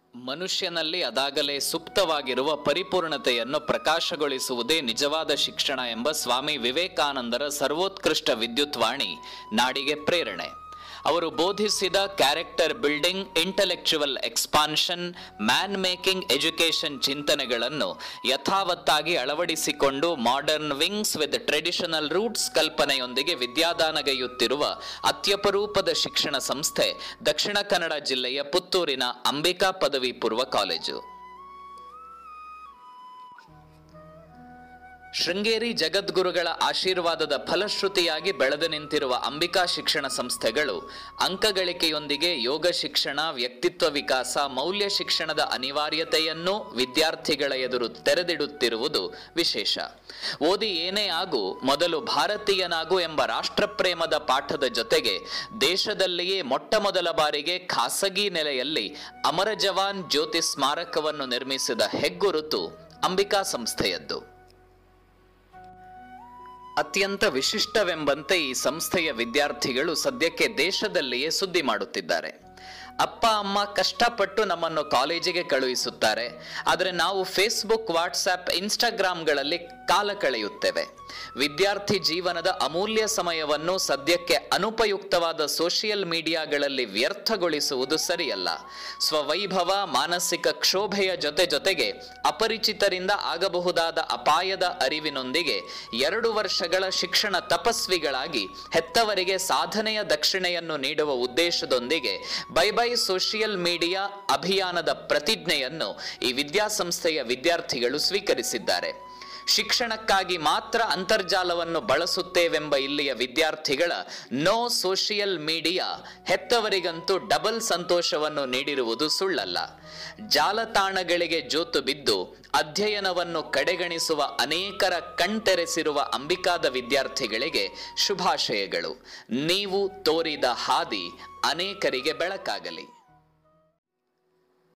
ಮನುಷ್ಯನಲ್ಲಿ ಅದಾಗಲೇ ಸುಪ್ತವಾಗಿರುವ ಪರಿಪೂರ್ಣತೆಯನ್ನು ಪ್ರಕಾಶಗೊಳಿಸುವುದೇ ನಿಜವಾದ ಶಿಕ್ಷಣ ಎಂಬ ಸ್ವಾಮಿ ವಿವೇಕಾನಂದರ ಸರ್ವೋತ್ಕೃಷ್ಟ ವಿದ್ಯುತ್ವಾಣಿ ನಾಡಿಗೆ ಪ್ರೇರಣೆ ಅವರು ಬೋಧಿಸಿದ character building intellectual expansion man making education ಚಿಂತನೆಗಳನ್ನು ಯಥಾವತ್ತಾಗಿ ಅಳವಡಿಸಿಕೊಂಡು modern wings with traditional roots ಕಲ್ಪನೆಯೊಂದಿಗೆ ವಿದ್ಯಾದಾನಗೈಯುತ್ತಿರುವ ಅತ್ಯಪರೂಪದ ಶಿಕ್ಷಣ ಸಂಸ್ಥೆ ದಕ್ಷಿಣ ಕನ್ನಡ ಜಿಲ್ಲೆಯ ಪುತ್ತೂರಿನ ಅಂಬಿಕಾ ಪದವಿ ಪೂರ್ವ ಕಾಲೇಜು ಶೃಂಗೇರಿ ಜಗದ್ಗುರುಗಳ ಆಶೀರ್ವಾದದ ಫಲಶ್ರುತಿಯಾಗಿ ಬೆಳೆದು ನಿಂತಿರುವ ಅಂಬಿಕಾ ಶಿಕ್ಷಣ ಸಂಸ್ಥೆಗಳು ಅಂಕಗಳಿಕೆಯೊಂದಿಗೆ ಯೋಗ ಶಿಕ್ಷಣ ವ್ಯಕ್ತಿತ್ವ ವಿಕಾಸ ಮೌಲ್ಯ ಶಿಕ್ಷಣದ ಅನಿವಾರ್ಯತೆಯನ್ನು ವಿದ್ಯಾರ್ಥಿಗಳ ಎದುರು ತೆರೆದಿಡುತ್ತಿರುವುದು ವಿಶೇಷ ಓದಿ ಏನೇ ಆಗು ಮೊದಲು ಭಾರತೀಯನಾಗು ಎಂಬ ರಾಷ್ಟ್ರಪ್ರೇಮದ ಪಾಠದ ಜೊತೆಗೆ ದೇಶದಲ್ಲಿಯೇ ಮೊಟ್ಟ ಮೊದಲ ಬಾರಿಗೆ ಖಾಸಗಿ ನೆಲೆಯಲ್ಲಿ ಅಮರ ಜವಾನ್ ಜ್ಯೋತಿ ಸ್ಮಾರಕವನ್ನು ನಿರ್ಮಿಸಿದ ಹೆಗ್ಗುರುತು ಅಂಬಿಕಾ ಸಂಸ್ಥೆಯದ್ದು ಅತ್ಯಂತ ವಿಶಿಷ್ಟವೆಂಬಂತೆ ಈ ಸಂಸ್ಥೆಯ ವಿದ್ಯಾರ್ಥಿಗಳು ಸದ್ಯಕ್ಕೆ ದೇಶದಲ್ಲಿಯೇ ಸುದ್ದಿ ಮಾಡುತ್ತಿದ್ದಾರೆ ಅಪ್ಪ ಅಮ್ಮ ಕಷ್ಟಪಟ್ಟು ನಮ್ಮನ್ನು ಕಾಲೇಜಿಗೆ ಕಳುಹಿಸುತ್ತಾರೆ ಆದರೆ ನಾವು ಫೇಸ್ಬುಕ್ ವಾಟ್ಸ್ಆಪ್ ಇನ್ಸ್ಟಾಗ್ರಾಮ್ಗಳಲ್ಲಿ ಕಾಲ ಕಳೆಯುತ್ತೇವೆ ವಿದ್ಯಾರ್ಥಿ ಜೀವನದ ಅಮೂಲ್ಯ ಸಮಯವನ್ನು ಸದ್ಯಕ್ಕೆ ಅನುಪಯುಕ್ತವಾದ ಸೋಷಿಯಲ್ ಮೀಡಿಯಾಗಳಲ್ಲಿ ವ್ಯರ್ಥಗೊಳಿಸುವುದು ಸರಿಯಲ್ಲ ಸ್ವವೈಭವ ಮಾನಸಿಕ ಕ್ಷೋಭೆಯ ಜೊತೆ ಜೊತೆಗೆ ಅಪರಿಚಿತರಿಂದ ಆಗಬಹುದಾದ ಅಪಾಯದ ಅರಿವಿನೊಂದಿಗೆ ಎರಡು ವರ್ಷಗಳ ಶಿಕ್ಷಣ ತಪಸ್ವಿಗಳಾಗಿ ಹೆತ್ತವರಿಗೆ ಸಾಧನೆಯ ದಕ್ಷಿಣೆಯನ್ನು ನೀಡುವ ಉದ್ದೇಶದೊಂದಿಗೆ ಬೈ ಬೈ ಸೋಷಿಯಲ್ ಮೀಡಿಯಾ ಅಭಿಯಾನದ ಪ್ರತಿಜ್ಞೆಯನ್ನು ಈ ವಿದ್ಯಾಸಂಸ್ಥೆಯ ವಿದ್ಯಾರ್ಥಿಗಳು ಸ್ವೀಕರಿಸಿದ್ದಾರೆ ಶಿಕ್ಷಣಕ್ಕಾಗಿ ಮಾತ್ರ ಅಂತರ್ಜಾಲವನ್ನು ಬಳಸುತ್ತೇವೆಂಬ ಇಲ್ಲಿಯ ವಿದ್ಯಾರ್ಥಿಗಳ ನೋ ಸೋಷಿಯಲ್ ಮೀಡಿಯಾ ಹೆತ್ತವರಿಗಂತೂ ಡಬಲ್ ಸಂತೋಷವನ್ನು ನೀಡಿರುವುದು ಸುಳ್ಳಲ್ಲ ಜಾಲತಾಣಗಳಿಗೆ ಜೋತು ಬಿದ್ದು ಅಧ್ಯಯನವನ್ನು ಕಡೆಗಣಿಸುವ ಅನೇಕರ ಕಣ್ತೆರೆಸಿರುವ ಅಂಬಿಕಾದ ವಿದ್ಯಾರ್ಥಿಗಳಿಗೆ ಶುಭಾಶಯಗಳು ನೀವು ತೋರಿದ ಹಾದಿ ಅನೇಕರಿಗೆ ಬೆಳಕಾಗಲಿ